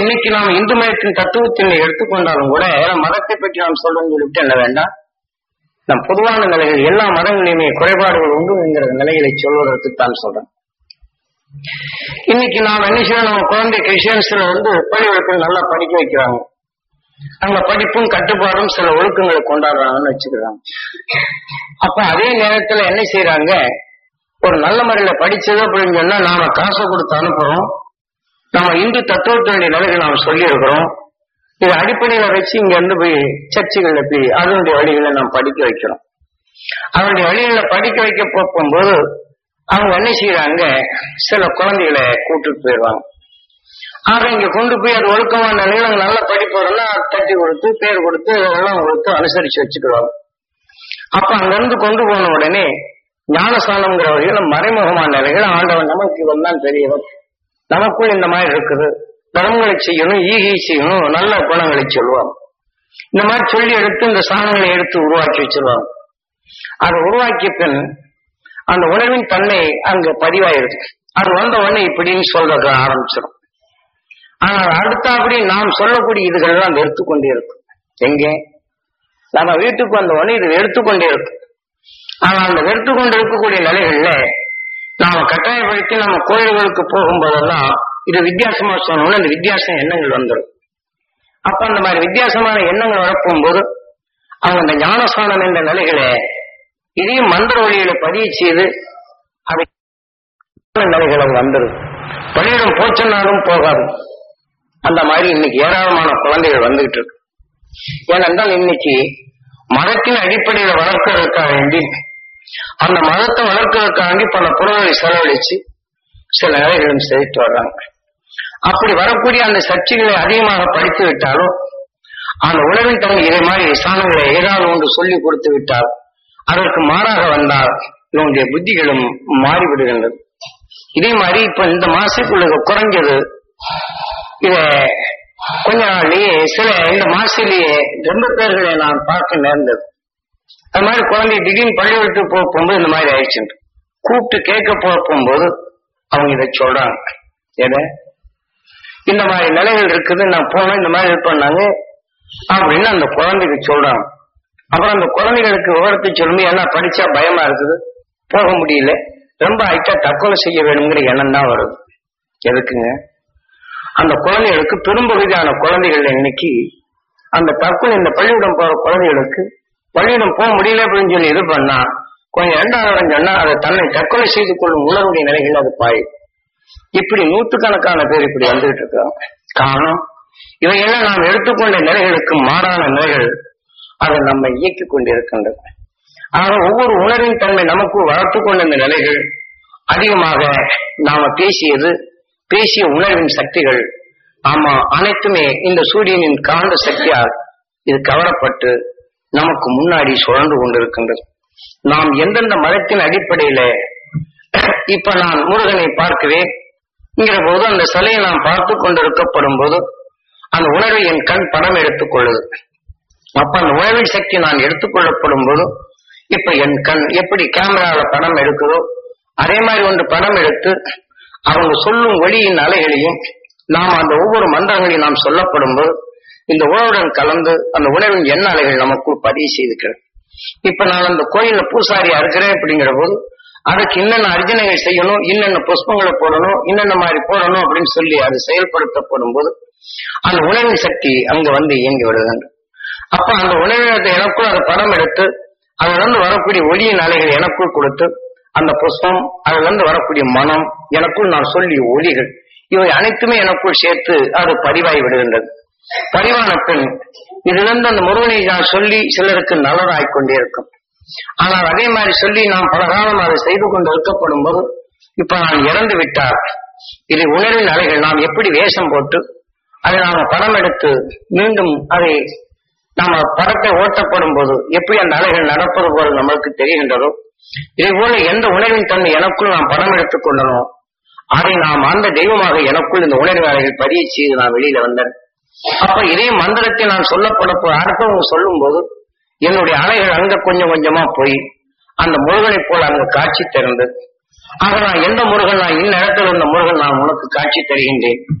இன்னைக்கு நாம் இந்து மதத்தின் தத்துவத்தினை எடுத்துக்கொண்டாலும் கூட ஏன்னா மதத்தை பற்றி நாம் சொல்றோம் சொல்லிட்டு என்ன வேண்டாம் நம் பொதுவான நிலைகள் எல்லா மதங்களிலுமே குறைபாடுகள் உண்டு என்கிற நிலைகளை சொல்வதற்கு தான் சொல்றேன் இன்னைக்கு நாம் என்ன செய்யணும் நம்ம குழந்தை கிறிஸ்டியன்ஸ்ல வந்து பள்ளிக்கூடத்தில் நல்லா படிக்க வைக்கிறாங்க அங்க படிப்பும் கட்டுப்பாடும் சில ஒழுக்கங்களை கொண்டாடுறாங்கன்னு வச்சுக்கிறாங்க அப்ப அதே நேரத்துல என்ன செய்யறாங்க ஒரு நல்ல முறையில படிச்சது அப்படின்னு சொன்னா நாம காசை கொடுத்து அனுப்புறோம் நம்ம இந்து தத்துவத்தினுடைய நிலைகளை நாம் சொல்லி இருக்கிறோம் இது அடிப்படையில வச்சு இங்க இருந்து போய் சர்ச்சுகள்ல போய் அதனுடைய வழிகளை நாம் படிக்க வைக்கிறோம் அவனுடைய வழிகளை படிக்க வைக்க போகும்போது அவங்க என்ன செய்யறாங்க சில குழந்தைகளை கூட்டிட்டு போயிடுவாங்க ஆக இங்க கொண்டு போய் அது ஒழுக்கமான நிலையில அங்க நல்ல படிப்போம்னா தட்டி கொடுத்து பேர் கொடுத்து எல்லாம் கொடுத்து அனுசரிச்சு வச்சுக்கிடுவாங்க அப்ப அங்கிருந்து கொண்டு போன உடனே ஞானசானம்ங்கிற வகையில மறைமுகமான நிலைகள் ஆண்டவன் நமக்கு இவன் தான் பெரியவன் நமக்குள் இந்த மாதிரி இருக்குது தர்மங்களை செய்யணும் ஈகை செய்யணும் நல்ல குணங்களை சொல்லுவாங்க இந்த மாதிரி சொல்லி எடுத்து இந்த சாணங்களை எடுத்து உருவாக்கி வச்சிருவாங்க அதை உருவாக்கிய பின் அந்த உணவின் தன்மை அங்க பதிவாயிருக்கு அது வந்த உடனே இப்படின்னு சொல்றதுக்கு ஆரம்பிச்சிடும் ஆனால் அடுத்தபடி நாம் சொல்லக்கூடிய இதுகள்லாம் வெறுத்து கொண்டே இருக்கும் எங்கே நம்ம வீட்டுக்கு வந்த உடனே இது வெறுத்து கொண்டே இருக்கும் ஆனால் அந்த வெறுத்து கொண்டு இருக்கக்கூடிய நிலைகள்ல நாம கட்டாயப்படுத்தி நம்ம கோயில்களுக்கு போகும்போதெல்லாம் இது வித்தியாசமா சொன்னோம்னா இந்த வித்தியாச எண்ணங்கள் வந்துடும் அப்ப அந்த மாதிரி வித்தியாசமான எண்ணங்கள் வரப்போகும்போது அவங்க அந்த ஞானஸ்தானம் என்ற நிலைகளை இதையும் மந்திர வழியில பதிவு செய்து அதை நிலைகளை வந்துடும் பள்ளியிடம் போச்சனாலும் போகாது அந்த மாதிரி இன்னைக்கு ஏராளமான குழந்தைகள் வந்துகிட்டு இருக்கு ஏனென்றால் இன்னைக்கு மதத்தின் அடிப்படையில வளர்க்கறதுக்காக வேண்டி அந்த மதத்தை வளர்க்கறதுக்காக வேண்டி பல பொருள்களை செலவழிச்சு சில நிலைகளும் செய்துட்டு வர்றாங்க அப்படி வரக்கூடிய அந்த சர்ச்சைகளை அதிகமாக படித்து விட்டாலும் அந்த உணவின் தன்மை இதே மாதிரி சாணங்களை ஏதாவது ஒன்று சொல்லி கொடுத்து விட்டால் அதற்கு மாறாக வந்தால் இவனுடைய புத்திகளும் மாறிவிடுகின்றது இதே மாதிரி இப்ப இந்த மாசுக்குள்ள குறைஞ்சது இத கொஞ்ச நாள்லயே சில இந்த மாசிலேயே ரெண்டு பேர்களை நான் பார்க்க நேர்ந்தது அது மாதிரி குழந்தை திடீர்னு பள்ளி விட்டு போக போகும்போது இந்த மாதிரி ஆயிடுச்சு கூப்பிட்டு கேட்க போக போகும்போது அவங்க இதை சொல்றாங்க எதை இந்த மாதிரி நிலைகள் இருக்குது நான் போனேன் இந்த மாதிரி இது பண்ணாங்க அப்படின்னு அந்த குழந்தைக்கு சொல்றாங்க அப்புறம் அந்த குழந்தைகளுக்கு விவரத்தை சொல்லும்போது என்ன படிச்சா பயமா இருக்குது போக முடியல ரொம்ப ஆயிட்டா தற்கொலை செய்ய வேணுங்கிற எண்ணம் தான் வருது எதுக்குங்க அந்த குழந்தைகளுக்கு பெரும்பகுதியான குழந்தைகள் இன்னைக்கு அந்த தற்கொலை இந்த பள்ளியிடம் போற குழந்தைகளுக்கு பள்ளியிடம் போக முடியல அப்படின்னு சொல்லி இது பண்ணா கொஞ்சம் இரண்டாவது சொன்னா அதை தன்னை தற்கொலை செய்து கொள்ளும் உணர்வுடைய நிலைகள் அது பாய் இப்படி நூற்றுக்கணக்கான பேர் இப்படி வந்துகிட்டு இருக்காங்க காரணம் இவையெல்லாம் நாம் எடுத்துக்கொண்ட நிலைகளுக்கு மாறான நிலைகள் அதை நம்ம இயக்கிக் கொண்டிருக்கின்றது ஆக ஒவ்வொரு உணர்வின் தன்மை நமக்கு வளர்த்து கொண்ட இந்த நிலைகள் அதிகமாக நாம பேசியது பேசிய உணர்வின் சக்திகள் ஆமா அனைத்துமே இந்த சூரியனின் காந்த சக்தியால் இது கவரப்பட்டு நமக்கு முன்னாடி சுழன்று கொண்டிருக்கின்றது நாம் எந்தெந்த மதத்தின் அடிப்படையில இப்ப நான் முருகனை பார்க்கிறேன் என்கிற போது அந்த சிலையை நான் பார்த்து கொண்டிருக்கப்படும் போது அந்த உணர்வை என் கண் படம் எடுத்துக் கொள்ளுது அப்ப அந்த உணர்வின் சக்தி நான் எடுத்துக்கொள்ளப்படும் போது இப்ப என் கண் எப்படி கேமரால படம் எடுக்குதோ அதே மாதிரி ஒன்று படம் எடுத்து அவங்க சொல்லும் ஒளியின் அலைகளையும் நாம் அந்த ஒவ்வொரு மந்திரங்களையும் நாம் சொல்லப்படும் போது இந்த உணவுடன் கலந்து அந்த உணவின் எண்ண அலைகள் நமக்குள் பதிவு செய்திருக்கிறது இப்ப நான் அந்த கோயில்ல பூசாரியா இருக்கிறேன் அப்படிங்கிற போது அதுக்கு இன்னென்ன அர்ஜனைகள் செய்யணும் இன்னென்ன புஷ்பங்களை போடணும் இன்னென்ன மாதிரி போடணும் அப்படின்னு சொல்லி அது செயல்படுத்தப்படும் போது அந்த உணவின் சக்தி அங்க வந்து இயங்கி விடுகின்ற அப்ப அந்த உணவினத்தை எனக்குள் அதை படம் எடுத்து அதுல இருந்து வரக்கூடிய ஒளியின் அலைகள் எனக்குள் கொடுத்து அந்த புஷ்பம் அதுல இருந்து வரக்கூடிய மனம் எனக்குள் நான் சொல்லிய ஒளிகள் இவை அனைத்துமே எனக்குள் சேர்த்து அது பதிவாகி விடுகின்றது பதிவான பின் இதுல இருந்து அந்த முருகனை நான் சொல்லி சிலருக்கு நல்லதாய் கொண்டே இருக்கும் ஆனால் அதே மாதிரி சொல்லி நாம் பல காலம் அதை செய்து கொண்டு இருக்கப்படும் போது இப்ப நான் இறந்து விட்டார் இது உணர்வின் அலைகள் நாம் எப்படி வேஷம் போட்டு அதை நாம படம் எடுத்து மீண்டும் அதை நாம படத்தை ஓட்டப்படும் போது எப்படி அந்த அலைகள் நடப்பது போல நம்மளுக்கு தெரிகின்றதோ இதே போல எந்த உணர்வின் தன்மை எனக்குள் நாம் படம் எடுத்துக் கொண்டனோ அதை நாம் அந்த தெய்வமாக எனக்குள் இந்த உணர்வு அலைகள் பதிய செய்து நான் வெளியில வந்தேன் அப்ப இதே மந்திரத்தை நான் சொல்லப்பட அடுத்தவங்க சொல்லும் போது என்னுடைய அலைகள் அங்க கொஞ்சம் கொஞ்சமா போய் அந்த முருகனை போல அங்க காட்சி திறந்து ஆக நான் எந்த முருகன் நான் இந்த இடத்துல இருந்த முருகன் நான் உனக்கு காட்சி தருகின்றேன்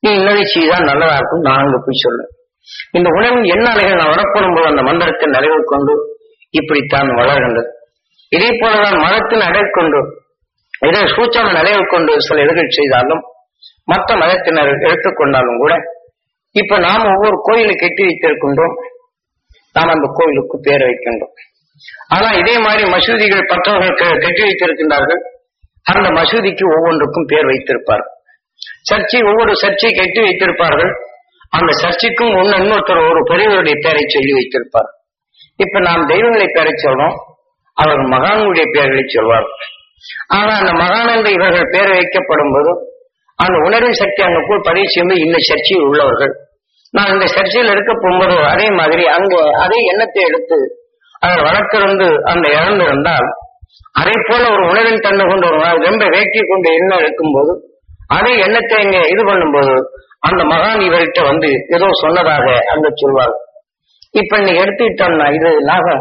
நீ இன்னதை செய்தால் நல்லதா இருக்கும் நான் அங்க போய் சொல்ல இந்த உணவின் என்ன அலைகள் நான் வரப்படும் போது அந்த மந்திரத்தை நிறைவு கொண்டு இப்படித்தான் வளர்கின்றது இதே போலதான் மதத்தின் அடை கொண்டு இதை சூச்சம நிறைவு கொண்டு சில இதுகள் செய்தாலும் மற்ற மதத்தினர் எடுத்துக்கொண்டாலும் கூட இப்ப நாம் ஒவ்வொரு கோயிலை கட்டி வைத்திருக்கின்றோம் நாம் அந்த கோயிலுக்கு பேர் வைக்கின்றோம் ஆனா இதே மாதிரி மசூதிகள் பற்றவர்கள் க- கட்டி வைத்திருக்கின்றார்கள் அந்த மசூதிக்கு ஒவ்வொன்றுக்கும் பேர் வைத்திருப்பார்கள் சர்ச்சை ஒவ்வொரு சர்ச்சை கட்டி வைத்திருப்பார்கள் அந்த சர்ச்சைக்கும் ஒன்னு இன்னொருத்தர் ஒரு பெரியவருடைய பெயரை சொல்லி வைத்திருப்பார் இப்ப நாம் தெய்வங்களை பெயரை சொல்றோம் அவர்கள் மகான்களுடைய பெயர்களை சொல்வார்கள் ஆனா அந்த மகான் என்ற இவர்கள் பெயர் வைக்கப்படும் போது அந்த உணர்வின் சக்தி அங்க போய் பதிவு செய்யும்போது இந்த சர்ச்சையில் உள்ளவர்கள் நான் இந்த சர்ச்சையில் எடுக்க போகும்போது அதே மாதிரி அங்க அதே எண்ணத்தை எடுத்து அவர் வழக்கிருந்து அந்த இறந்திருந்தால் அதே போல ஒரு உணர்வின் தன்மை கொண்டு ஒரு நாள் ரொம்ப வேட்கை கொண்டு எண்ணம் இருக்கும்போது அதே எண்ணத்தை இங்க இது பண்ணும்போது அந்த மகான் இவர்கிட்ட வந்து ஏதோ சொன்னதாக அங்க சொல்வார் இப்ப நீ எடுத்துக்கிட்டோம்னா இது நாகம்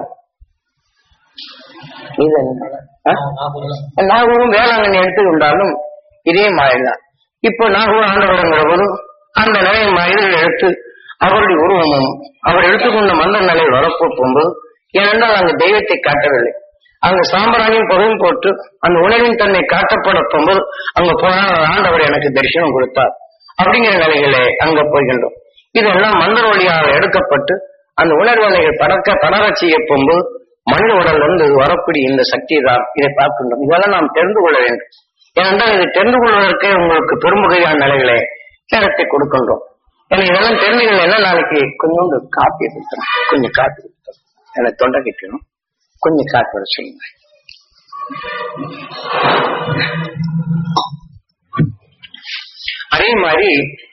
இது என்ன? ஆ? நாகூரும் வேளாங்கண்ணி எடுத்துக்கொண்டாலும் இதே மாதிரிதான் இப்போ நாகூர் ஆண்டவரங்கிற போது அந்த நிலை மாதிரி எடுத்து அவருடைய உருவமும் அவர் எடுத்துக்கொண்ட மந்த நிலை வரப்போ போகும்போது ஏனென்றால் அங்கு தெய்வத்தை காட்டவில்லை அங்கு சாம்பிராணியும் பொருளும் போட்டு அந்த உணவின் தன்மை காட்டப்பட போகும்போது அங்க போனால் ஆண்டவர் எனக்கு தரிசனம் கொடுத்தார் அப்படிங்கிற நிலைகளே அங்க போகின்றோம் இதெல்லாம் மந்திர வழியாக எடுக்கப்பட்டு அந்த உணர்வலைகள் பறக்க படரச் செய்ய போகும்போது மனித உடல்ல இருந்து வரக்கூடிய இந்த சக்தி தான் இதை பார்க்கின்றோம் இதெல்லாம் நாம் தெரிந்து கொள்ள வேண்டும் ஏனென்றால் இதை தெரிந்து கொள்வதற்கே உங்களுக்கு பெரும்பகையான நிலைகளை நேரத்தை கொடுக்கின்றோம் எனக்கு இதெல்லாம் தெரிஞ்சுக்கணும்னா நாளைக்கு கொஞ்சோண்டு காப்பி கொடுத்தேன் கொஞ்சம் காப்பி கொடுத்தேன் எனக்கு தொண்டை கட்டணும் கொஞ்சம் காப்பி வர சொல்லுங்க அதே மாதிரி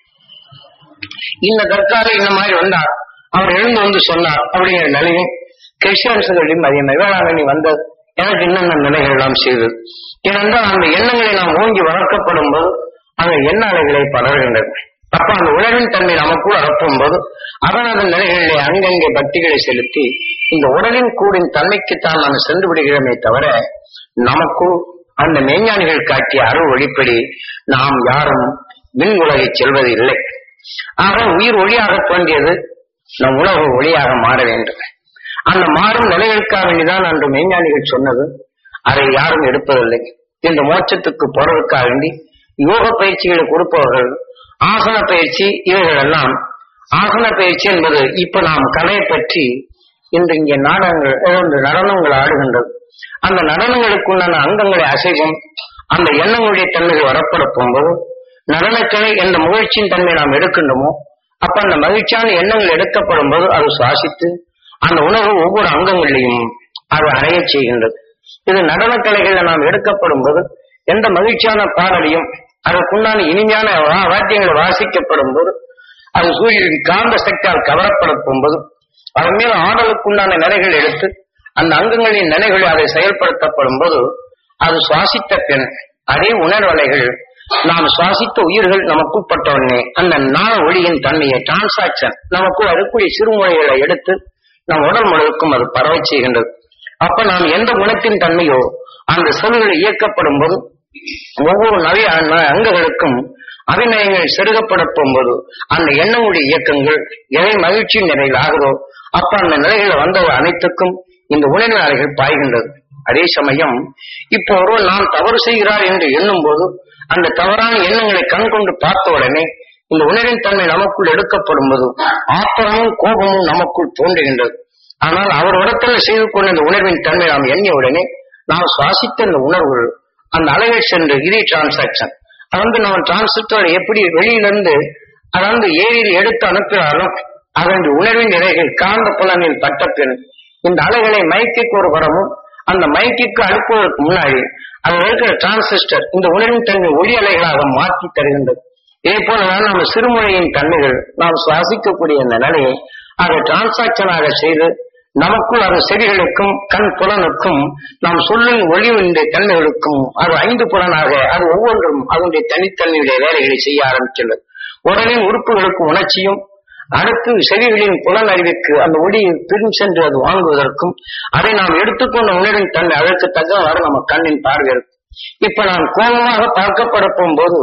இந்த தற்கால இந்த மாதிரி வந்தா அவர் எழுந்து வந்து சொன்னார் அப்படிங்கிற நிலையும் கிறிஸ்டியன்ஸுகளிலும் அதே மாதிரி வேளாங்கண்ணி வந்தது எனக்கு என்னென்ன நிலைகள் எல்லாம் செய்தது ஏனென்றால் அந்த எண்ணங்களை நாம் ஓங்கி வளர்க்கப்படும் போது அந்த எண்ண அலைகளை பரவுகின்றது அப்ப அந்த உணவின் தன்மை நமக்குள் அறப்பும் போது அதன் அதன் நிலைகளிலே அங்கங்கே பக்திகளை செலுத்தி இந்த உடலின் கூடின் தன்மைக்குத்தான் நாம் சென்று விடுகிறோமே தவிர நமக்குள் அந்த மெய்ஞானிகள் காட்டிய அருள் ஒளிப்படி நாம் யாரும் மின் உலகை செல்வது இல்லை ஆக உயிர் ஒளியாக தோன்றியது நம் உலக ஒளியாக மாற வேண்டும் அந்த மாறும் நிலைகளுக்காக வேண்டிதான் அன்று மெய்ஞானிகள் சொன்னது அதை யாரும் எடுப்பதில்லை இந்த மோட்சத்துக்கு போறதுக்காக வேண்டி யோக பயிற்சிகளை கொடுப்பவர்கள் ஆசன பயிற்சி இவைகள் எல்லாம் ஆசன பயிற்சி என்பது இப்ப நாம் கலையை பற்றி இன்று இங்கே நாடகங்கள் அதாவது நடனங்கள் ஆடுகின்றது அந்த நடனங்களுக்குண்டான அங்கங்களை அசைவும் அந்த எண்ணங்களுடைய தன்மைகள் வரப்பட போகும்போது நடனக்கலை என்ற முயற்சியின் தன்மை நாம் எடுக்கின்றோமோ அப்ப அந்த மகிழ்ச்சியான எண்ணங்கள் எடுக்கப்படும் போது அது சுவாசித்து அந்த உணர்வு ஒவ்வொரு அங்கங்களிலையும் அது அடையச் செய்கின்றது இது நடனக்கலைகளில் நாம் எடுக்கப்படும் போது எந்த மகிழ்ச்சியான பாடலையும் அதற்குண்டான இனிமையான வா- வாத்தியங்கள் வாசிக்கப்படும் போது அது சூரியனின் காந்த சக்தியால் கவரப்பட போகும்போது அதன் மேல் ஆடலுக்குண்டான நிலைகள் எடுத்து அந்த அங்கங்களின் நிலைகளை அதை செயல்படுத்தப்படும் போது அது சுவாசித்த பின் அதே உணர்வலைகள் நாம் சுவாசித்த உயிர்கள் நமக்குட்பட்ட உடனே அந்த நாள ஒளியின் தன்மையை டிரான்சாக்சன் நமக்கு வரக்கூடிய சிறுமொழிகளை எடுத்து நம் உடல் முழுவதுக்கும் அது பரவச் செய்கின்றது அப்ப நாம் எந்த குணத்தின் தன்மையோ அந்த சொல்கள் இயக்கப்படும் போது ஒவ்வொரு நவீன அங்க- அங்கங்களுக்கும் அபிநயங்கள் செருகப்பட போகும்போது அந்த எண்ணங்களுடைய இயக்கங்கள் எதை மகிழ்ச்சி நிலையில் ஆகிறோ அப்ப அந்த நிலைகள் வந்த அனைத்துக்கும் இந்த உணர்வு அலைகள் பாய்கின்றது அதே சமயம் இப்போ ஒருவர் நான் தவறு செய்கிறார் என்று எண்ணும் போது அந்த தவறான எண்ணங்களை கண் கொண்டு பார்த்த உடனே இந்த உணர்வின் தன்மை நமக்குள் எடுக்கப்படும் போது ஆத்திரமும் கோபமும் நமக்குள் தோன்றுகின்றது ஆனால் அவர் இடத்துல செய்து கொண்ட இந்த உணர்வின் தன்மை நாம் எண்ணிய உடனே நாம் சுவாசித்த இந்த உணர்வுகள் அந்த அலைகள் சென்று இதே டிரான்சாக்சன் அது வந்து நம்ம டிரான்சிஸ்டர் எப்படி வெளியிலிருந்து அதாவது ஏரியில் எடுத்து அனுப்பினாலும் அதன் உணர்வின் நிறைகள் காந்த புலனில் பட்ட பின் இந்த அலைகளை மைக்குக்கு ஒரு வரமும் அந்த மைக்குக்கு அனுப்புவதற்கு முன்னாடி அதில் இருக்கிற டிரான்சிஸ்டர் இந்த உணர்வின் தன்மை ஒளி அலைகளாக மாற்றி தருகின்றது இதே போலதான் நம்ம சிறுமொழியின் தன்மைகள் நாம் சுவாசிக்கக்கூடிய இந்த நிலையை அதை டிரான்சாக்சனாக செய்து நமக்குள் அது செடிகளுக்கும் கண் புலனுக்கும் நாம் சொல்லும் ஒளிவினுடைய தன்மைகளுக்கும் அது ஐந்து புலனாக அது ஒவ்வொன்றும் அதனுடைய தனித்தன்மையுடைய வேலைகளை செய்ய ஆரம்பித்துள்ளது உடலின் உறுப்புகளுக்கு உணர்ச்சியும் அடுத்து செவிகளின் புலன் அறிவிற்கு அந்த ஒளியை பின் சென்று அது வாங்குவதற்கும் அதை நாம் எடுத்துக்கொண்ட உணர்வின் தன்மை அதற்கு தக்கவாறு நம்ம கண்ணின் பார்வை இருக்கும் இப்ப நாம் கோபமாக பார்க்கப்பட போகும்போது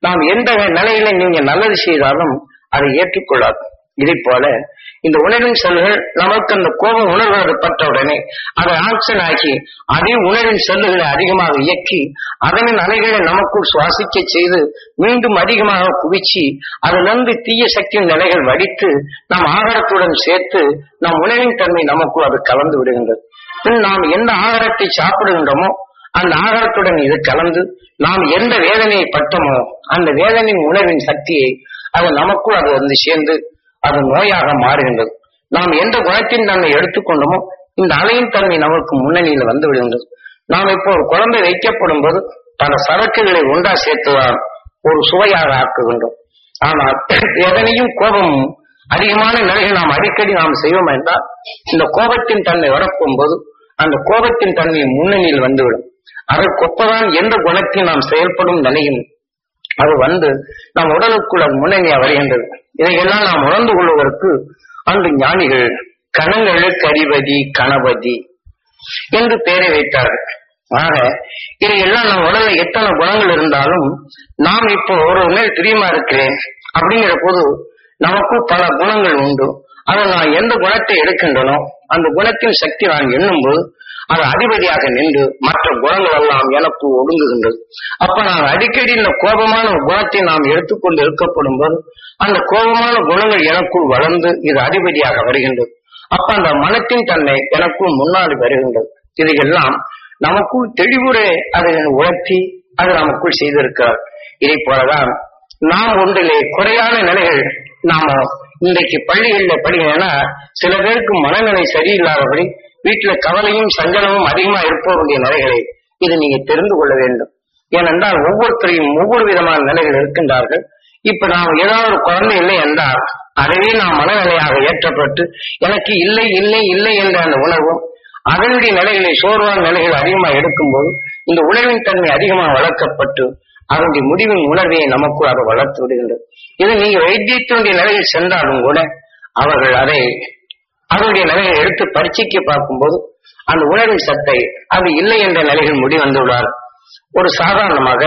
நாம் எந்த நிலையில நீங்க நல்லது செய்தாலும் அதை ஏற்றுக்கொள்ளாது இதை போல இந்த உணர்வின் செல்கள் நமக்கு அந்த கோபம் உணர்வது பட்ட உடனே அதை ஆக்சன் ஆக்கி அதே உணர்வின் செல்லுகளை அதிகமாக இயக்கி அதனின் அலைகளை நமக்குள் சுவாசிக்க செய்து மீண்டும் அதிகமாக குவிச்சு அதிலிருந்து தீய சக்தியின் நிலைகள் வடித்து நம் ஆகாரத்துடன் சேர்த்து நம் உணவின் தன்மை நமக்குள் அது கலந்து விடுகின்றது பின் நாம் எந்த ஆகாரத்தை சாப்பிடுகின்றோமோ அந்த ஆகாரத்துடன் இது கலந்து நாம் எந்த வேதனையை பட்டோமோ அந்த வேதனையின் உணர்வின் சக்தியை அது நமக்குள் அது வந்து சேர்ந்து அது நோயாக மாறுகின்றது நாம் எந்த குணத்தின் தன்மை எடுத்துக்கொண்டோமோ இந்த அலையின் தன்மை நமக்கு முன்னணியில் வந்து விடுகின்றது நாம் இப்போ ஒரு குழந்தை வைக்கப்படும் போது பல சரக்குகளை ஒன்றா சேர்த்துதான் ஒரு சுவையாக ஆக்குகின்றோம் ஆனால் எதனையும் கோபமும் அதிகமான நிலைகள் நாம் அடிக்கடி நாம் செய்வோம் என்றால் இந்த கோபத்தின் தன்மை வரப்போம் போது அந்த கோபத்தின் தன்மை முன்னணியில் வந்துவிடும் அதற்கொப்பதான் எந்த குணத்தில் நாம் செயல்படும் நிலையும் அது வந்து நம் உடலுக்குள் அது முன்னணியா வருகின்றது இதையெல்லாம் நாம் உணர்ந்து கொள்வதற்கு அந்த ஞானிகள் கணங்களுக்கு அறிவதி கணபதி என்று பெயரை வைத்தார்கள் ஆக இதையெல்லாம் நம் உடலில் எத்தனை குணங்கள் இருந்தாலும் நாம் இப்போ ஒரு மேல் பிரியமா இருக்கிறேன் அப்படிங்கிற போது நமக்குள் பல குணங்கள் உண்டு அதை நான் எந்த குணத்தை எடுக்கின்றனோ அந்த குணத்தின் சக்தி நான் எண்ணும்போது அது அதிபதியாக நின்று மற்ற குணங்கள் எல்லாம் எனக்கு ஒடுங்குகின்றது அப்ப நான் அடிக்கடி இந்த கோபமான குணத்தை நாம் எடுத்துக்கொண்டு இருக்கப்படும் போது அந்த கோபமான குணங்கள் எனக்குள் வளர்ந்து இது அதிபதியாக வருகின்றது அப்ப அந்த மனத்தின் தன்மை எனக்குள் முன்னாடி வருகின்றது இதையெல்லாம் நமக்குள் தெளிவுரை அதை உணர்த்தி அது நமக்குள் செய்திருக்கிறார் இதை போலதான் நாம் ஒன்றிலே குறையான நிலைகள் நாம இன்றைக்கு பள்ளிகள்ல படிங்கன்னா சில பேருக்கு மனநிலை சரியில்லாதபடி வீட்டுல கவலையும் சஞ்சலமும் அதிகமா இருப்பவருடைய நிலைகளை இது நீங்க தெரிந்து கொள்ள வேண்டும் ஏனென்றால் ஒவ்வொருத்தரையும் ஒவ்வொரு விதமான நிலைகள் இருக்கின்றார்கள் இப்ப நாம் ஏதாவது ஒரு குழந்தை இல்லை என்றால் அதுவே நாம் மனநிலையாக ஏற்றப்பட்டு எனக்கு இல்லை இல்லை இல்லை என்ற அந்த உணர்வும் அதனுடைய நிலைகளை சோர்வான நிலைகள் அதிகமாக எடுக்கும்போது இந்த உணர்வின் தன்மை அதிகமாக வளர்க்கப்பட்டு அதனுடைய முடிவின் உணர்வை நமக்குள் அதை வளர்த்து விடுகின்றது இது நீங்க வைத்தியத்தினுடைய நிலையில் சென்றாலும் கூட அவர்கள் அதை அதனுடைய நிலையை எடுத்து பரீட்சைக்கு பார்க்கும்போது அந்த உணர்வின் சத்தை அது இல்லை என்ற நிலையில் முடி வந்துள்ளார் ஒரு சாதாரணமாக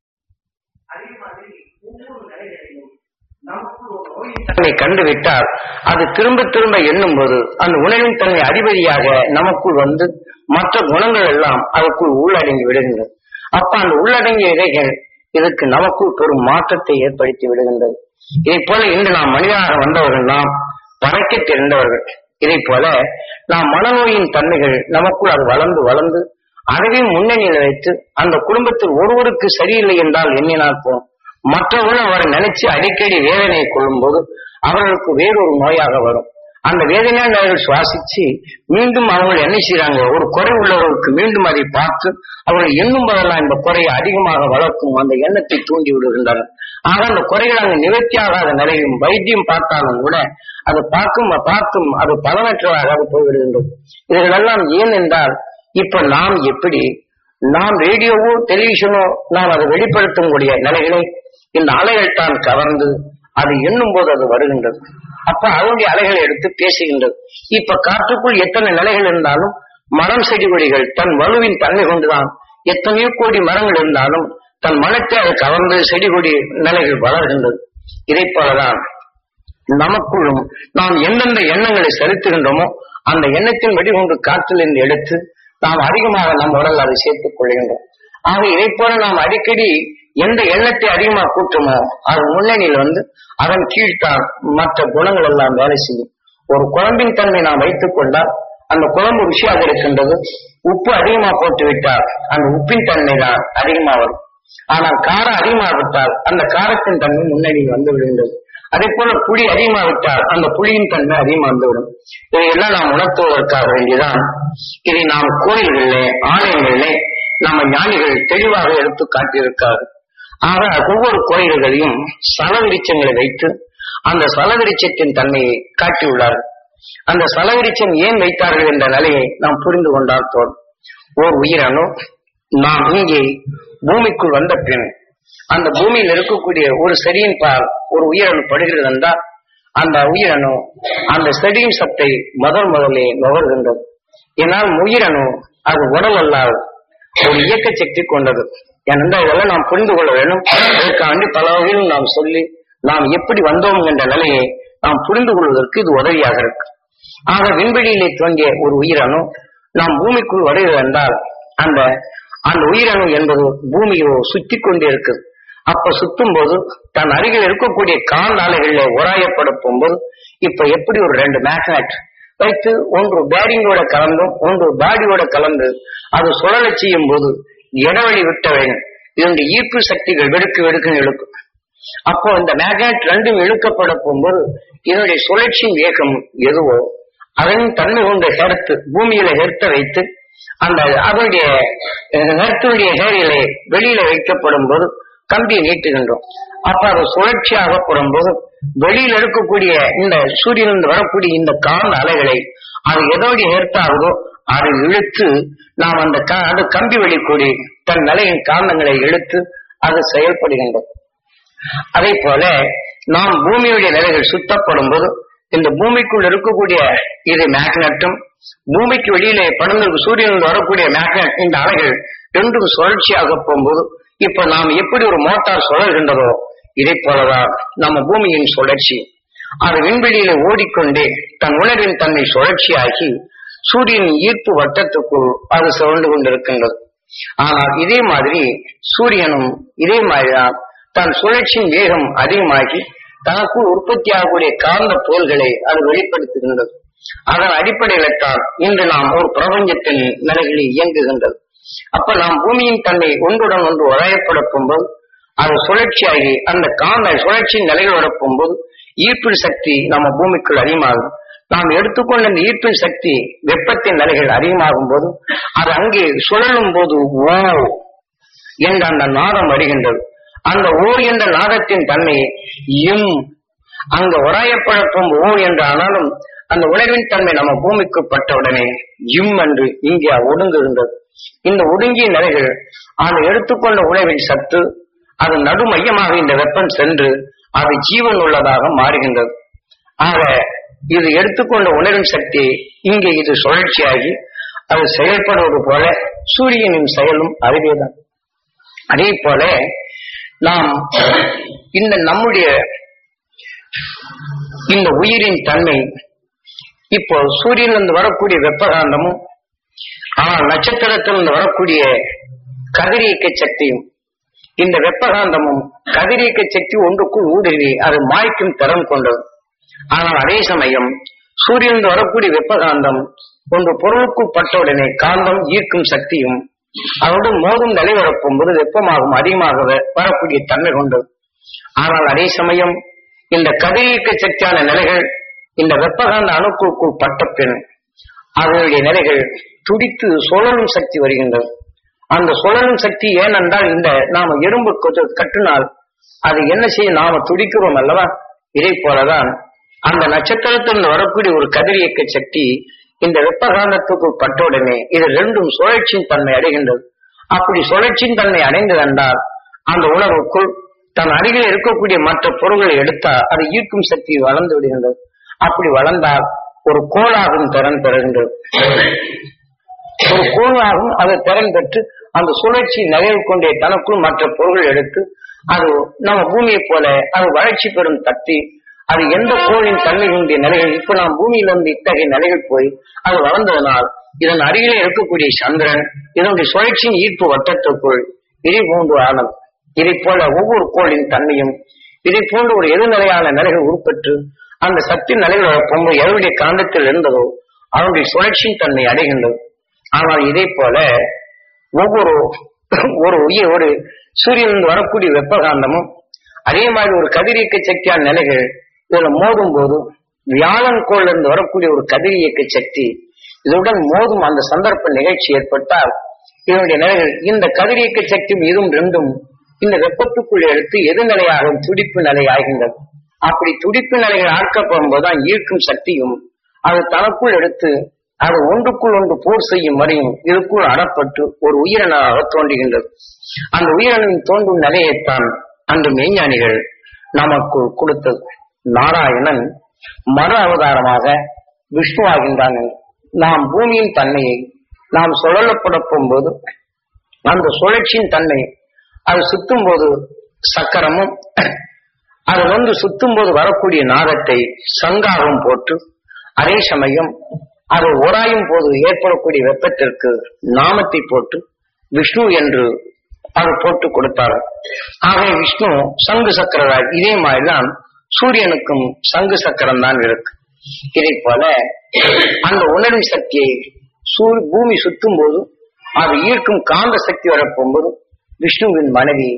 தன்னை கண்டுவிட்டால் அது திரும்ப திரும்ப எண்ணும் போது அந்த உணவின் தன்மை அதிபதியாக நமக்குள் வந்து மற்ற குணங்கள் எல்லாம் அதற்குள் உள்ளடங்கி விடுகின்றது அப்ப அந்த உள்ளடங்கிய இதைகள் இதற்கு நமக்குள் பெரும் மாற்றத்தை ஏற்படுத்தி விடுகின்றது இதை போல இன்று நாம் மனிதனாக வந்தவர்கள் நாம் பறக்க தெரிந்தவர்கள் இதை போல நாம் மனநோயின் தன்மைகள் நமக்குள் அது வளர்ந்து வளர்ந்து அதுவே முன்னணியில் வைத்து அந்த குடும்பத்தில் ஒருவருக்கு சரியில்லை என்றால் எண்ணினால் போம் மற்றவர்கள் அவரை நினைச்சு அடிக்கடி வேதனையை கொள்ளும் போது அவர்களுக்கு வேறொரு நோயாக வரும் அந்த வேதனையால் அவர்கள் சுவாசிச்சு மீண்டும் அவங்க என்ன செய்யறாங்க ஒரு குறை உள்ளவர்களுக்கு மீண்டும் அதை பார்த்து அவர்கள் எண்ணும் போதெல்லாம் இந்த குறையை அதிகமாக வளர்க்கும் அந்த எண்ணத்தை தூண்டி விடுகின்றனர் ஆக அந்த குறைகள் அங்கு நிவர்த்தியாகாத நிலையும் வைத்தியம் பார்த்தாலும் கூட அது பார்க்கும் பார்க்கும் அது பலனற்றதாக அது போய்விடுகின்றது இதுகளெல்லாம் ஏன் என்றால் இப்ப நாம் எப்படி நாம் ரேடியோவோ டெலிவிஷனோ நாம் அதை வெளிப்படுத்தும் கூடிய நிலைகளை இந்த அலைகள் தான் கவர்ந்து அது எண்ணும் போது அது வருகின்றது அப்ப அதனுடைய அலைகளை எடுத்து பேசுகின்றது இப்ப காற்றுக்குள் எத்தனை நிலைகள் இருந்தாலும் மரம் செடி கொடிகள் தன் வலுவின் தன்மை கொண்டுதான் எத்தனையோ கோடி மரங்கள் இருந்தாலும் தன் மனத்தை அது கவர்ந்து செடி கொடி நிலைகள் வளர்கின்றது இதை போலதான் நமக்குள்ளும் நாம் எந்தெந்த எண்ணங்களை செலுத்துகின்றோமோ அந்த எண்ணத்தின் வெடிகொண்டு காற்றிலிருந்து எடுத்து நாம் அதிகமாக நம் உடல் அதை சேர்த்துக் கொள்கின்றோம் ஆக இதை போல நாம் அடிக்கடி எந்த எண்ணத்தை அதிகமாக கூட்டுமோ அது முன்னணியில் வந்து அதன் கீழ்தான் மற்ற குணங்கள் எல்லாம் வேலை செய்யும் ஒரு குழம்பின் தன்மை நாம் வைத்துக் கொண்டால் அந்த குழம்பு ருசியாக இருக்கின்றது உப்பு அதிகமா போட்டு விட்டால் அந்த உப்பின் தன்மை தான் அதிகமா வரும் ஆனால் காரம் அதிகமாக விட்டால் அந்த காரத்தின் தன்மை முன்னணியில் வந்து விடுகின்றது அதே போல புளி அதிகமா விட்டால் அந்த புளியின் தன்மை அதிகமா வந்துவிடும் இதையெல்லாம் நாம் உணர்த்துவதற்காக வேண்டியதான் இதை நாம் கோயில்களிலே ஆலயங்களிலே நம்ம ஞானிகள் தெளிவாக எடுத்து காட்டியிருக்காரு ஆக ஒவ்வொரு கோயில்களையும் சலவிருச்சங்களை வைத்து அந்த சலவிருச்சத்தின் தன்மையை காட்டியுள்ளார்கள் அந்த சலவிருச்சம் ஏன் வைத்தார்கள் என்ற நிலையை நாம் புரிந்து கொண்டால் தோல் ஓர் உயிரணு நாம் இங்கே பூமிக்குள் வந்த பின் அந்த பூமியில் இருக்கக்கூடிய ஒரு செடியின் பால் ஒரு உயிரணு படுகிறது என்றால் அந்த உயிரணு அந்த செடியின் சத்தை முதல் முதலே நுகர்கின்றது ஏனால் உயிரணு அது உடல் அல்லாது ஒரு இயக்க சக்தி கொண்டது ஏனென்றால் இதெல்லாம் நாம் புரிந்து கொள்ள வேண்டும் அதற்காண்டி பல வகையிலும் நாம் சொல்லி நாம் எப்படி வந்தோம் என்ற நிலையை நாம் புரிந்து கொள்வதற்கு இது உதவியாக இருக்கு ஆக விண்வெளியிலே தோன்றிய ஒரு உயிரணு நாம் பூமிக்குள் வருகிறது என்றால் அந்த அந்த உயிரணு என்பது பூமியை சுத்தி கொண்டே இருக்குது அப்ப சுத்தும் போது தன் அருகில் இருக்கக்கூடிய காந்த அலைகளில் உராயப்படுத்தும் போது இப்ப எப்படி ஒரு ரெண்டு மேக்னெட் வைத்து ஒன்று பேரிங்கோட கலந்தும் ஒன்று பாடியோட கலந்து அது சுழலச் செய்யும் போது இடைவெளி விட்ட வேண்டும் இதனுடைய ஈர்ப்பு சக்திகள் வெடுக்கு வெடுக்குன்னு இழுக்கும் அப்போ இந்த மேக்னெட் ரெண்டும் இழுக்கப்பட போகும்போது இதனுடைய சுழற்சியின் வேகம் எதுவோ அதன் தன்மை கொண்ட ஹெர்த்து பூமியில ஹெர்த்த வைத்து அந்த அதனுடைய ஹெர்த்துடைய ஹேரிலே வெளியில வைக்கப்படும் போது கம்பியை நீட்டுகின்றோம் அப்ப அது சுழற்சியாகப்படும் போது வெளியில் இருக்கக்கூடிய இந்த சூரியனிலிருந்து வரக்கூடிய இந்த காந்த அலைகளை அது எதோடைய ஹெர்த்தாகுதோ அதை இழுத்து நாம் அந்த க- அது கம்பி வெளிக்கூடி தன் நிலையின் காந்தங்களை இழுத்து அது செயல்படுகின்றது அதே போல நாம் பூமியுடைய நிலைகள் சுத்தப்படும் போது இந்த பூமிக்குள் இருக்கக்கூடிய இது மேக்னட்டும் பூமிக்கு வெளியிலே படர்ந்து சூரியனில் வரக்கூடிய மேக்னட் இந்த அலைகள் ரெண்டும் சுழற்சியாக போகும்போது இப்ப நாம் எப்படி ஒரு மோட்டார் சுழல்கின்றதோ இதை போலதான் நம்ம பூமியின் சுழற்சி அது விண்வெளியில ஓடிக்கொண்டே தன் உணர்வின் தன்னை சுழற்சியாகி சூரியனின் ஈர்ப்பு வட்டத்துக்குள் அது சுழண்டு கொண்டிருக்கின்றது ஆனால் இதே மாதிரி சூரியனும் இதே மாதிரிதான் தன் சுழற்சியின் வேகம் அதிகமாகி தனக்குள் உற்பத்தியாகக்கூடிய காந்த போல்களை அது வெளிப்படுத்துகின்றது அதன் அடிப்படையில தான் இன்று நாம் ஒரு பிரபஞ்சத்தின் நிலைகளில் இயங்குகின்றது அப்ப நாம் பூமியின் தன்மை ஒன்றுடன் ஒன்று உராயப்படும் போது அது சுழற்சியாகி அந்த காந்த சுழற்சியின் நிலைகள் வரப்போகும்போது ஈர்ப்பின் சக்தி நம்ம பூமிக்குள் அதிகமாகும் நாம் எடுத்துக்கொண்ட இந்த ஈர்ப்பின் சக்தி வெப்பத்தின் நிலைகள் அதிகமாகும் போது அது அங்கே சுழலும் போது ஓ என்ற அந்த நாதம் வருகின்றது அந்த ஓ என்ற நாதத்தின் தன்மை இம் அங்க உராயப்பழப்பம் ஓ என்று ஆனாலும் அந்த உணர்வின் தன்மை நம்ம பூமிக்கு பட்டவுடனே இம் என்று இங்கே ஒடுங்குகின்றது இந்த ஒடுங்கிய நிலைகள் அது எடுத்துக்கொண்ட உணவின் சத்து அது நடுமையமாக இந்த வெப்பம் சென்று அது ஜீவன் உள்ளதாக மாறுகின்றது ஆக இது எடுத்துக்கொண்ட உணர்வின் சக்தி இங்கே இது சுழற்சியாகி அது செயல்படுவது போல சூரியனின் செயலும் அறிவேதான் அதே போல நாம் இந்த நம்முடைய இந்த உயிரின் தன்மை இப்போ சூரியனிலிருந்து வரக்கூடிய வெப்பகாந்தமும் ஆனால் நட்சத்திரத்திலிருந்து வரக்கூடிய கதிரியக்க சக்தியும் இந்த வெப்பகாந்தமும் கதிரியக்க சக்தி ஒன்றுக்குள் ஊடுருவி அது மாய்க்கும் திறன் கொண்டது ஆனால் அதே சமயம் சூரியனிலிருந்து வரக்கூடிய வெப்பகாந்தம் ஒன்று பொருளுக்குள் பட்டவுடனே காந்தம் ஈர்க்கும் சக்தியும் அதனுடன் மோதும் நிலை வரப்போகும்போது வெப்பமாகும் அதிகமாக வ- வரக்கூடிய தன்மை கொண்டது ஆனால் அதே சமயம் இந்த கதிரியக்க சக்தியான நிலைகள் இந்த வெப்பகாந்த அணுக்களுக்குள் பட்ட பின் அதனுடைய நிலைகள் துடித்து சுழலும் சக்தி வருகின்றது அந்த சுழலும் சக்தி ஏனென்றால் இந்த நாம எறும்பு கொத்து- கட்டினால் அது என்ன செய்ய நாம துடிக்கிறோம் அல்லவா இதை போலதான் அந்த நட்சத்திரத்திலிருந்து வரக்கூடிய ஒரு கதிரியக்க சக்தி இந்த வெப்பகாந்தத்துக்குள் பட்டவுடனே இது ரெண்டும் சுழற்சியின் தன்மை அடைகின்றது அப்படி சுழற்சியின் தன்மை அடைந்தது என்றால் அந்த உணர்வுக்குள் தன் அருகில் இருக்கக்கூடிய மற்ற பொருள்களை எடுத்தா அது ஈர்க்கும் சக்தி வளர்ந்து விடுகின்றது அப்படி வளர்ந்தால் ஒரு கோளாகும் திறன் பெறுகின்றது ஒரு கோளாகும் அது திறன் பெற்று அந்த சுழற்சி நகர்வு கொண்டே தனக்குள் மற்ற பொருள்கள் எடுத்து அது நம்ம பூமியைப் போல அது வளர்ச்சி பெறும் தட்டி அது எந்த கோளின் தன்மை கொண்டிய நிலைகள் இப்ப நாம் பூமியிலிருந்து இத்தகைய நிலைகள் போய் அது வளர்ந்ததனால் இதன் அருகிலே இருக்கக்கூடிய சந்திரன் இதனுடைய சுழற்சியின் ஈர்ப்பு வட்டத்துக்குள் இதை போன்று ஆனது இதை போல ஒவ்வொரு கோளின் தன்மையும் இதை போன்ற ஒரு எதிர்நிலையான நிலைகள் உருப்பெற்று அந்த சக்தி நிலைகளோட பொம்பு எவருடைய காந்தத்தில் இருந்ததோ அவருடைய சுழற்சியின் தன்மை அடைகின்றது ஆனால் இதே போல ஒவ்வொரு ஒரு உயிர் ஒரு சூரியனிலிருந்து வரக்கூடிய வெப்பகாந்தமும் அதே மாதிரி ஒரு கதிரியக்க சக்தியான நிலைகள் இதுல மோதும் போது வியாழன் கோள்ல இருந்து வரக்கூடிய ஒரு கதிரியக்க சக்தி இதுடன் மோதும் அந்த சந்தர்ப்ப நிகழ்ச்சி ஏற்பட்டால் இதனுடைய நிலைகள் இந்த கதிரியக்க சக்தியும் இதுவும் ரெண்டும் இந்த வெப்பத்துக்குள் எடுத்து எதிர்நிலையாக துடிப்பு நிலை ஆகின்றது அப்படி துடிப்பு நிலைகள் ஆக்கப்படும் போதுதான் ஈர்க்கும் சக்தியும் அது தனக்குள் எடுத்து அது ஒன்றுக்குள் ஒன்று போர் செய்யும் வரையும் இதுக்குள் அடப்பட்டு ஒரு உயிரினாக தோன்றுகின்றது அந்த உயிரினின் தோன்றும் நிலையைத்தான் அந்த மெய்ஞானிகள் நமக்கு கொடுத்தது நாராயணன் மறு அவதாரமாக விஷ்ணுவாகின்றான் என்று. நாம் பூமியின் தன்மையை நாம் சுழலப்பட போகும்போது அந்த சுழற்சியின் தன்மை அது சுத்தும் போது சக்கரமும் அது வந்து சுத்தும் போது வரக்கூடிய நாதத்தை சங்காகம் போட்டு அதே சமயம் அது உராயும் போது ஏற்படக்கூடிய வெப்பத்திற்கு நாமத்தை போட்டு விஷ்ணு என்று அது போட்டு கொடுத்தார் ஆகவே விஷ்ணு சங்கு சக்கரராய் இதே மாதிரிதான் சூரியனுக்கும் சங்கு சக்கரம் தான் இருக்கு இதை போல அந்த உணர்வு சக்தியை சூர் பூமி சுத்தும் போது அது ஈர்க்கும் காந்த சக்தி வரப்போகும்போது விஷ்ணுவின் மனைவி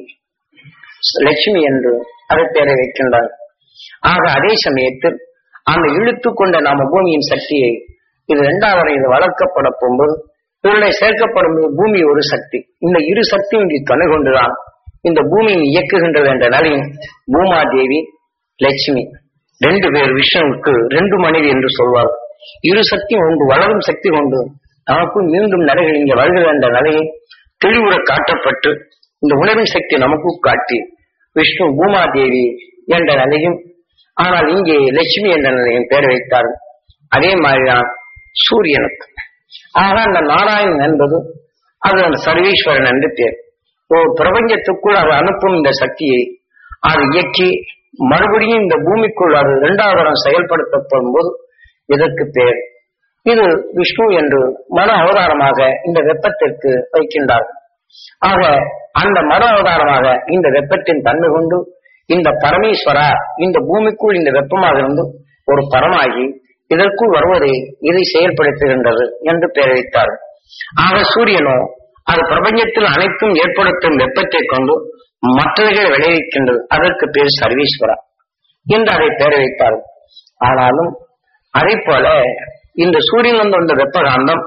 லட்சுமி என்று அதை பெயரை வைக்கின்றார் ஆக அதே சமயத்தில் அந்த இழுத்து கொண்ட நாம பூமியின் சக்தியை இது இரண்டாவது இது வளர்க்கப்பட போகும்போது இதனுடைய சேர்க்கப்படும் போது பூமி ஒரு சக்தி இந்த இரு சக்தியும் இங்கு துணை கொண்டுதான் இந்த பூமியை இயக்குகின்றது என்ற நிலையும் பூமாதேவி லட்சுமி ரெண்டு பேர் விஷ்ணுவுக்கு ரெண்டு மனைவி என்று சொல்வார் இரு சக்தி ஒன்று வளரும் சக்தி கொண்டு நமக்கும் மீண்டும் நிலைகள் இங்கே வருகிறது என்ற நிலையை தெளிவுற காட்டப்பட்டு இந்த உணர்வின் சக்தி நமக்கு காட்டி விஷ்ணு பூமாதேவி என்ற நிலையும் ஆனால் இங்கே லட்சுமி என்ற நிலையும் பெயர் வைத்தார் அதே மாதிரிதான் சூரியனுக்கு ஆக அந்த நாராயணன் என்பது அது அந்த சர்வீஸ்வரன் என்று பேர் ஒரு பிரபஞ்சத்துக்குள் அது அனுப்பும் இந்த சக்தியை அது இயக்கி மறுபடியும் இந்த பூமிக்குள் அது இரண்டாவது தரம் செயல்படுத்தப்படும் போது இதற்கு பேர் இது விஷ்ணு என்று மன அவதாரமாக இந்த வெப்பத்திற்கு வைக்கின்றார்கள் ஆக அந்த மன அவதாரமாக இந்த வெப்பத்தின் தன்மை கொண்டு இந்த பரமேஸ்வரா இந்த பூமிக்குள் இந்த வெப்பமாக இருந்து ஒரு பரமாகி இதற்குள் வருவதை இதை செயல்படுத்துகின்றது என்று பெயர் வைத்தார் ஆக சூரியனோ அது பிரபஞ்சத்தில் அனைத்தும் ஏற்படுத்தும் வெப்பத்தை கொண்டு மற்றவைகளை விளைவிக்கின்றது அதற்கு பேர் சர்வீஸ்வரா என்று அதை பெயர் வைத்தார் ஆனாலும் அதே போல இந்த சூரியன் வந்து வந்த வெப்பகாந்தம்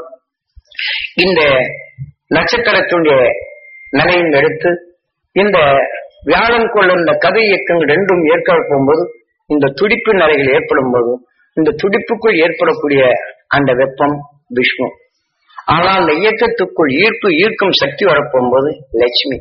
இந்த நட்சத்திரத்துடைய நிலையும் எடுத்து இந்த வியாழன் கொள்ள இந்த கதை இயக்கங்கள் ரெண்டும் ஏற்க போகும்போது இந்த துடிப்பு நிலைகள் ஏற்படும் போது இந்த துடிப்புக்குள் ஏற்படக்கூடிய அந்த வெப்பம் விஷ்ணு ஆனால் அந்த இயக்கத்துக்குள் ஈர்ப்பு ஈர்க்கும் சக்தி வரப்போகும்போது லட்சுமி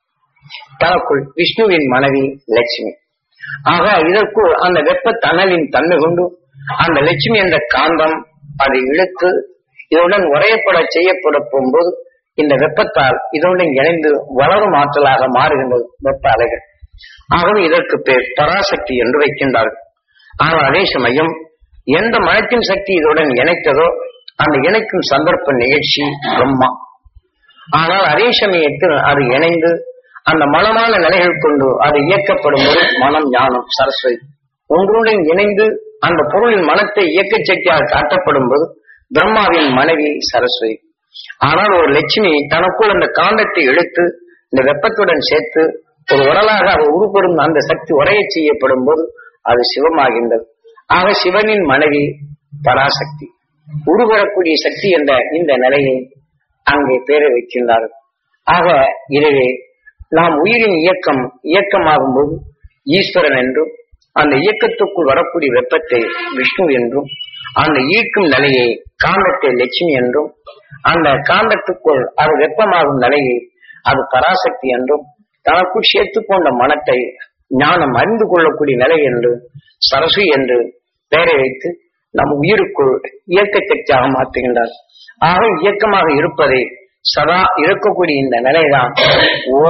தனக்குள் விஷ்ணுவின் மனைவி லட்சுமி ஆக இதற்குள் அந்த வெப்ப தணலின் தன்மை கொண்டு அந்த லட்சுமி என்ற காந்தம் அதை இழுத்து இதனுடன் உரையப்பட செய்யப்பட போகும்போது இந்த வெப்பத்தால் இதனுடன் இணைந்து வளரும் ஆற்றலாக மாறுகின்றது வெப்ப அலைகள் ஆகவே இதற்கு பேர் பராசக்தி என்று வைக்கின்றார்கள் ஆனால் அதே சமயம் எந்த மனத்தின் சக்தி இதனுடன் இணைத்ததோ அந்த இணைக்கும் சந்தர்ப்ப நிகழ்ச்சி பிரம்மா ஆனால் அதே சமயத்தில் அது இணைந்து அந்த மனமான நிலைகள் கொண்டு அது இயக்கப்படும் போது மனம் ஞானம் சரஸ்வதி ஒன்றுடன் இணைந்து அந்த பொருளின் மனத்தை இயக்க சக்தியாக காட்டப்படும் போது பிரம்மாவின் மனைவி சரஸ்வதி ஆனால் ஒரு லட்சுமி தனக்குள் அந்த காந்தத்தை இழுத்து இந்த வெப்பத்துடன் சேர்த்து ஒரு உடலாக அவர் உருப்பெறும் அந்த சக்தி உரைய செய்யப்படும் போது அது சிவமாகின்றது ஆக சிவனின் மனைவி பராசக்தி உருவரக்கூடிய சக்தி என்ற இந்த நிலையை அங்கே பேரை வைக்கின்றார்கள் ஆக எனவே நாம் உயிரின் இயக்கம் இயக்கமாகும் போது ஈஸ்வரன் என்றும் அந்த இயக்கத்துக்குள் வரக்கூடிய வெப்பத்தை விஷ்ணு என்றும் அந்த ஈர்க்கும் நிலையை காந்தத்தை லட்சுமி என்றும் அந்த காந்தத்துக்குள் அது வெப்பமாகும் நிலையை அது பராசக்தி என்றும் தனக்குள் சேர்த்து கொண்ட மனத்தை ஞானம் அறிந்து கொள்ளக்கூடிய நிலை என்று சரஸ்வதி என்று பெயரை வைத்து நம் உயிருக்குள் இயக்க சக்தியாக மாற்றுகின்றார் ஆக இயக்கமாக இருப்பதை சதா இருக்கக்கூடிய இந்த நிலைதான் ஓ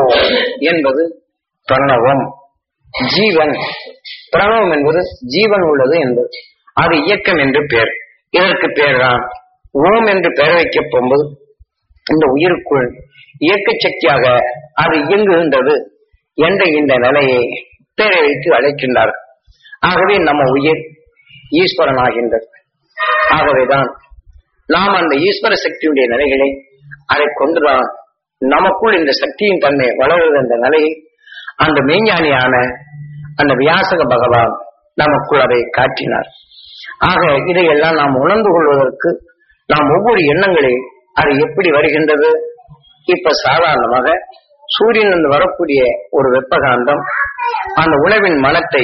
என்பது பிரணவம் ஜீவன் பிரணவம் என்பது ஜீவன் உள்ளது என்பது அது இயக்கம் என்று பெயர் இதற்கு பெயர் தான் ஓம் என்று பெயர் வைக்கப் போகும்போது இந்த உயிருக்குள் இயக்க சக்தியாக அது இயங்குகின்றது என்ற இந்த நிலையை பெயரை வைத்து அழைக்கின்றார் ஆகவே நம்ம உயிர் ஈஸ்வரன் ஆகின்றது ஆகவேதான் நாம் அந்த ஈஸ்வர சக்தியுடைய நிலைகளை அதை கொண்டுதான் நமக்குள் இந்த சக்தியின் தன்மை வளருது என்ற நிலையை அந்த மெய்ஞானியான அந்த வியாசக பகவான் நமக்குள் அதை காட்டினார் ஆக இதையெல்லாம் நாம் உணர்ந்து கொள்வதற்கு நாம் ஒவ்வொரு எண்ணங்களை அது எப்படி வருகின்றது இப்ப சாதாரணமாக சூரியனிலிருந்து வரக்கூடிய ஒரு வெப்பகாந்தம் அந்த உணவின் மனத்தை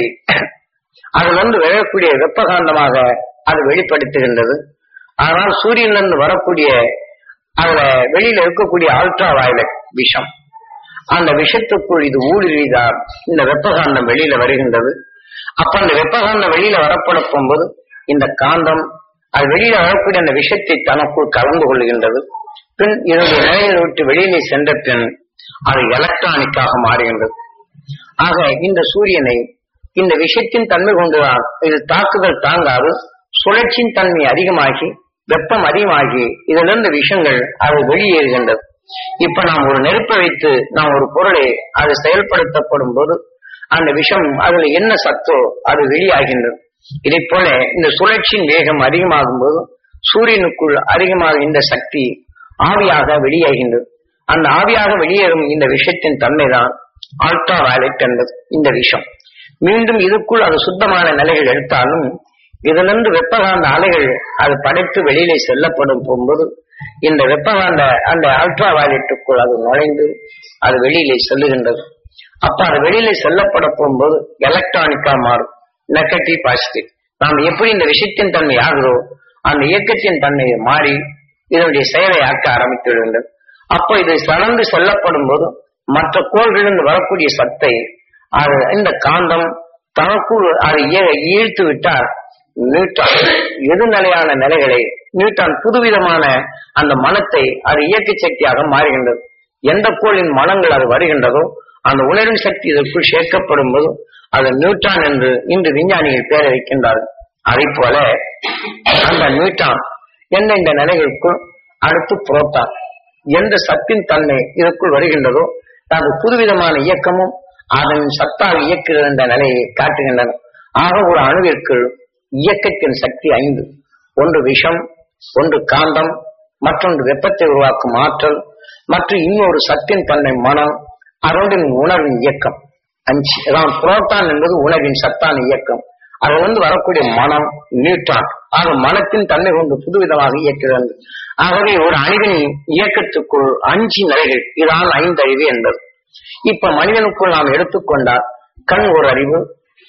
அது வந்து விழக்கூடிய வெப்பகாந்தமாக அது வெளிப்படுத்துகின்றது ஆனால் சூரியனிலிருந்து வரக்கூடிய அதுல வெளியில இருக்கக்கூடிய ஆல்ட்ரா வயலட் விஷம் அந்த விஷத்துக்குள் இது ஊடுருவிதான் இந்த வெப்பகாந்தம் வெளியில வருகின்றது அப்ப அந்த வெப்பகாந்தம் வெளியில வரப்பட போகும்போது இந்த காந்தம் அது வெளியில வரக்கூடிய அந்த விஷத்தை தனக்குள் கலந்து கொள்கின்றது பின் இதனுடைய நிலையை விட்டு வெளியிலே சென்ற பின் அது எலக்ட்ரானிக்காக மாறுகின்றது ஆக இந்த சூரியனை இந்த விஷயத்தின் தன்மை கொண்டுதான் இது தாக்குதல் தாங்காது சுழற்சியின் தன்மை அதிகமாகி வெப்பம் அதிகமாகி இதிலிருந்து விஷயங்கள் அது வெளியேறுகின்றது இப்ப நாம் ஒரு நெருப்பை வைத்து நாம் ஒரு பொருளை அது செயல்படுத்தப்படும் போது அந்த விஷம் அதுல என்ன சத்தோ அது வெளியாகின்றது இதை போல இந்த சுழற்சியின் வேகம் அதிகமாகும் போது சூரியனுக்குள் அதிகமாக இந்த சக்தி ஆவியாக வெளியாகின்றது அந்த ஆவியாக வெளியேறும் இந்த விஷயத்தின் தன்மைதான் ஆல்ட்ரா வயலட் என்பது இந்த விஷம் மீண்டும் இதுக்குள் அது சுத்தமான நிலைகள் எடுத்தாலும் இதிலிருந்து வெப்பகாந்த அலைகள் அது படைத்து வெளியிலே செல்லப்படும் போகும்போது இந்த வெப்பகாந்த அந்த அல்ட்ரா வயலட்டுக்குள் அது நுழைந்து அது வெளியிலே செல்லுகின்றது அப்ப அது வெளியிலே செல்லப்பட போகும்போது எலக்ட்ரானிக்கா மாறும் நெகட்டிவ் பாசிட்டிவ் நாம் எப்படி இந்த விஷயத்தின் தன்மை ஆகுதோ அந்த இயக்கத்தின் தன்மையை மாறி இதனுடைய செயலை ஆக்க ஆரம்பித்து விடுகின்றது அப்போ இது கடந்து செல்லப்படும் போது மற்ற கோள்களிலிருந்து வரக்கூடிய சத்தை அது இந்த காந்தம் தனக்குள் அதை ஈ- ஈர்த்து விட்டால் நியூட்ரான் எதிர்நிலையான நிலைகளை நியூட்ரான் புதுவிதமான அந்த மனத்தை அது இயக்க சக்தியாக மாறுகின்றது எந்த கோளின் மனங்கள் அது வருகின்றதோ அந்த உணர்வின் சக்தி இதற்குள் சேர்க்கப்படும் போது அது நியூட்ரான் என்று இன்று விஞ்ஞானிகள் பெயரை வைக்கின்றார்கள் அதை போல அந்த நியூட்ரான் எந்த இந்த நிலைகளுக்குள் அடுத்து புரோட்டான் எந்த சத்தின் தன்மை இதற்குள் வருகின்றதோ அது புதுவிதமான இயக்கமும் அதன் சத்தால் இயக்குகிற என்ற நிலையை காட்டுகின்றன ஆக ஒரு அணுவிற்குள் இயக்கத்தின் சக்தி ஐந்து ஒன்று விஷம் ஒன்று காந்தம் மற்றொன்று வெப்பத்தை உருவாக்கும் ஆற்றல் மற்றும் இன்னொரு சத்தின் தன்மை மனம் அதோடு உணர்வின் இயக்கம் அஞ்சு அதான் புரோட்டான் என்பது உணவின் சத்தான இயக்கம் அது வந்து வரக்கூடிய மனம் நியூட்ரான் ஆக மனத்தின் தன்மை கொண்டு புதுவிதமாக இயக்குகிறது ஆகவே ஒரு அணுவின் இயக்கத்துக்குள் அஞ்சு நிலைகள் இதான் ஐந்தறிவு என்பது இப்ப மனிதனுக்குள் நாம் எடுத்துக்கொண்டால் கண் ஒரு அறிவு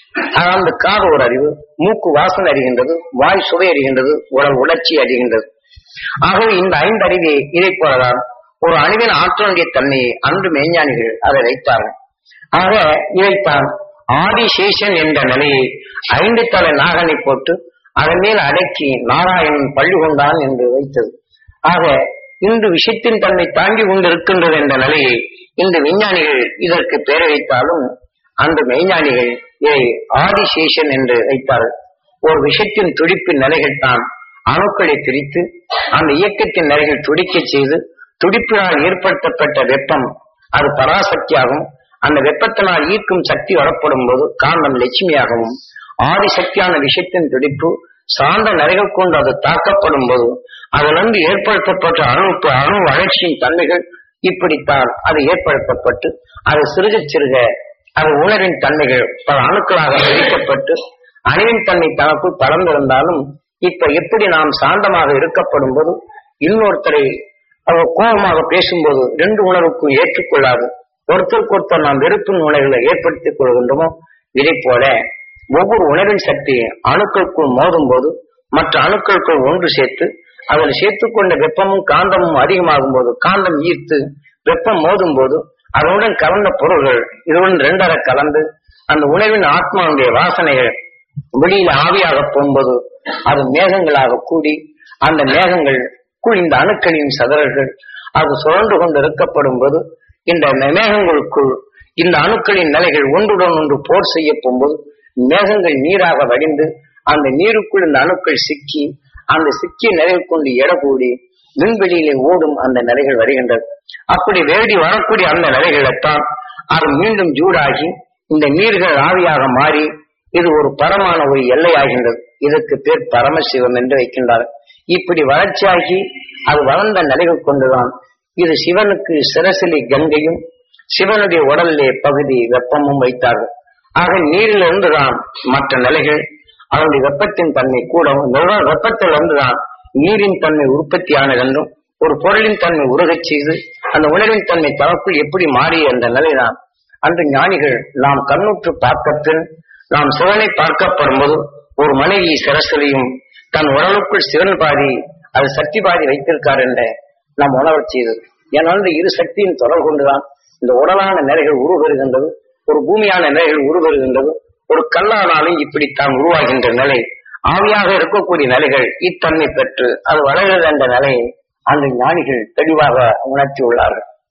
அந்த காது ஒரு அறிவு மூக்கு வாசனை அறிகின்றது வாய் சுவை அறிகின்றது உடல் உணர்ச்சி அறிகின்றது ஆகவே இந்த ஐந்து அறிவை இதை போலதான் ஒரு அணுவின் ஆற்றலுடைய தன்மையை அன்று மெய்ஞானிகள் அதை வைத்தார்கள் ஆக இதைத்தான் ஆதிசேஷன் என்ற நிலையை ஐந்து தலை நாகனை போட்டு அதன் மேல் அடக்கி நாராயணன் பள்ளி கொண்டான் என்று வைத்தது ஆக இன்று விஷயத்தின் தன்மை தாங்கி கொண்டிருக்கின்றது என்ற நிலையை இந்த விஞ்ஞானிகள் இதற்கு பெயர் வைத்தாலும் அந்த மெய்ஞானிகள் இதை ஆதிசேஷன் என்று வைத்தார்கள் ஒரு விஷயத்தின் துடிப்பின் நிலைகள் தான் அணுக்களை பிரித்து அந்த இயக்கத்தின் நிலைகள் துடிக்கச் செய்து துடிப்பினால் ஏற்படுத்தப்பட்ட வெப்பம் அது பராசக்தியாகும் அந்த வெப்பத்தினால் ஈர்க்கும் சக்தி வரப்படும் போது காந்தம் லட்சுமியாகவும் ஆதிசக்தியான விஷயத்தின் துடிப்பு சார்ந்த நிலைகள் கொண்டு அது தாக்கப்படும் போது அதிலிருந்து ஏற்படுத்தப்பட்ட அணுவுக்கு அணு வளர்ச்சியின் தன்மைகள் இப்படித்தான் அது ஏற்படுத்தப்பட்டு அது சிறுக சிறுக அது உணர்வின் தன்மைகள் பல அணுக்களாக பிரிக்கப்பட்டு அணுவின் தன்மை தனக்குள் பறந்திருந்தாலும் இப்ப எப்படி நாம் சாந்தமாக இருக்கப்படும் போது இன்னொருத்தரை அவர் கோபமாக பேசும்போது ரெண்டு உணர்வுக்கும் ஏற்றுக்கொள்ளாது ஒருத்தருக்கு ஒருத்தர் நாம் வெறுப்பின் உணர்வுகளை ஏற்படுத்திக் கொள்கின்றோமோ இதை போல ஒவ்வொரு உணர்வின் சக்தி அணுக்களுக்குள் மோதும் போது மற்ற அணுக்களுக்குள் ஒன்று சேர்த்து அதில் சேர்த்துக்கொண்ட வெப்பமும் காந்தமும் அதிகமாகும் போது காந்தம் ஈர்த்து வெப்பம் மோதும் போது அதனுடன் கலந்த பொருள்கள் இதுடன் ரெண்டரை கலந்து அந்த உணவின் ஆத்மாவுடைய வாசனைகள் வெளியில ஆவியாக போகும்போது அது மேகங்களாக கூடி அந்த மேகங்கள் குள் இந்த அணுக்களின் சதறல்கள் அது சுழன்று கொண்டு இருக்கப்படும் போது இந்த மேகங்களுக்குள் இந்த அணுக்களின் நிலைகள் ஒன்றுடன் ஒன்று போர் செய்ய போகும்போது மேகங்கள் நீராக வடிந்து அந்த நீருக்குள் இந்த அணுக்கள் சிக்கி அந்த சிக்கிய நிலைகள் கொண்டு எடை கூடி விண்வெளியிலே ஓடும் அந்த நிலைகள் வருகின்றது அப்படி வேடி வரக்கூடிய அந்த நிலைகளைத்தான் அது மீண்டும் ஜூடாகி இந்த நீர்கள் ஆவியாக மாறி இது ஒரு பரமான ஒரு எல்லையாகின்றது இதற்கு பேர் பரமசிவம் என்று வைக்கின்றார் இப்படி வளர்ச்சியாகி அது வளர்ந்த நிலைகள் கொண்டுதான் இது சிவனுக்கு சிரசிலி கங்கையும் சிவனுடைய உடலிலே பகுதி வெப்பமும் வைத்தார்கள் ஆக நீரிலிருந்துதான் மற்ற நிலைகள் அதனுடைய வெப்பத்தின் தன்மை கூட வெப்பத்திலிருந்துதான் நீரின் தன்மை உற்பத்தியானது என்றும் ஒரு பொருளின் தன்மை உருகச் செய்து அந்த உணர்வின் தன்மை தனக்குள் எப்படி மாறிய என்ற நிலைதான் அன்று ஞானிகள் நாம் கண்ணுற்று பார்த்த பின் நாம் சிவனை பார்க்கப்படும் போது ஒரு மனைவி சிரசிலையும் தன் உடலுக்குள் சிவன் பாதி அது சக்தி பாதி வைத்திருக்கார் என்ற நாம் உணரச் செய்தது ஏனால் இந்த இரு சக்தியின் தொடர்பு கொண்டுதான் இந்த உடலான நிலைகள் உருவருகின்றது ஒரு பூமியான நிலைகள் உருவருகின்றது ஒரு கல்லானாலும் இப்படித்தான் உருவாகின்ற நிலை ஆவியாக இருக்கக்கூடிய நிலைகள் இத்தன்மை பெற்று அது வளர்கிறது என்ற நிலையை அந்த ஞானிகள் தெளிவாக உணர்த்தி உள்ளார்கள்